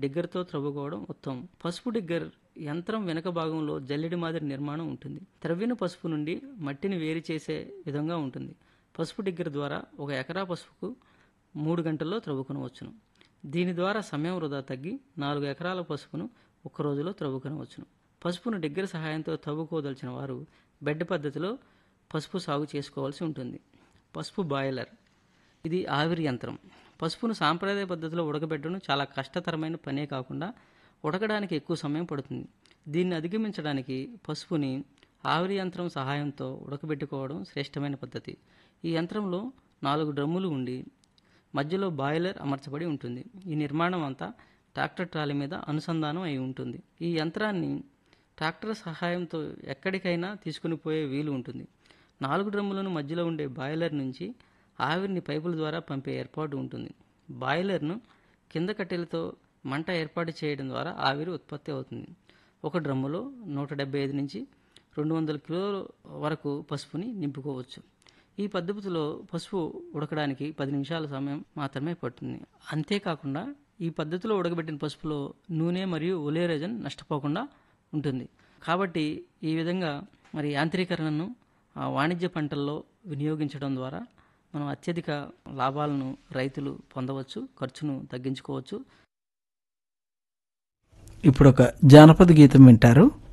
డిగ్గర్తో త్రవ్వుకోవడం ఉత్తమం పసుపు డిగ్గర్ యంత్రం వెనక భాగంలో జల్లెడి మాదిరి నిర్మాణం ఉంటుంది త్రవ్విన పసుపు నుండి మట్టిని వేరు చేసే విధంగా ఉంటుంది పసుపు డిగ్గర్ ద్వారా ఒక ఎకరా పసుపుకు మూడు గంటల్లో త్రవ్వుకొనవచ్చును దీని ద్వారా సమయం వృధా తగ్గి నాలుగు ఎకరాల పసుపును ఒక్క రోజులో త్రవ్వుకొనవచ్చును పసుపును డిగ్గర్ సహాయంతో తవ్వుకోదలిచిన వారు బెడ్ పద్ధతిలో పసుపు సాగు చేసుకోవాల్సి ఉంటుంది పసుపు బాయిలర్ ఇది ఆవిరి యంత్రం పసుపును సాంప్రదాయ పద్ధతిలో ఉడకబెట్టడం చాలా కష్టతరమైన పనే కాకుండా ఉడకడానికి ఎక్కువ సమయం పడుతుంది దీన్ని అధిగమించడానికి పసుపుని ఆవిరి యంత్రం సహాయంతో ఉడకబెట్టుకోవడం శ్రేష్టమైన పద్ధతి ఈ యంత్రంలో నాలుగు డ్రమ్ములు ఉండి మధ్యలో బాయిలర్ అమర్చబడి ఉంటుంది ఈ నిర్మాణం అంతా ట్రాక్టర్ ట్రాలీ మీద అనుసంధానం అయి ఉంటుంది ఈ యంత్రాన్ని ట్రాక్టర్ సహాయంతో ఎక్కడికైనా తీసుకుని పోయే వీలు ఉంటుంది నాలుగు డ్రమ్ములను మధ్యలో ఉండే బాయిలర్ నుంచి ఆవిరిని పైపుల ద్వారా పంపే ఏర్పాటు ఉంటుంది బాయిలర్ను కింద కట్టెలతో మంట ఏర్పాటు చేయడం ద్వారా ఆవిరి ఉత్పత్తి అవుతుంది ఒక డ్రమ్ములో నూట డెబ్బై ఐదు నుంచి రెండు వందల కిలోల వరకు పసుపుని నింపుకోవచ్చు ఈ పద్ధతిలో పసుపు ఉడకడానికి పది నిమిషాల సమయం మాత్రమే పడుతుంది అంతేకాకుండా ఈ పద్ధతిలో ఉడకబెట్టిన పసుపులో నూనె మరియు ఒలేరేజన్ నష్టపోకుండా ఉంటుంది కాబట్టి ఈ విధంగా మరి యాంత్రీకరణను ఆ, వాణిజ్య పంటల్లో వినియోగించడం ద్వారా మనం అత్యధిక లాభాలను రైతులు పొందవచ్చు ఖర్చును తగ్గించుకోవచ్చు ఇప్పుడు ఒక జానపద గీతం వింటారు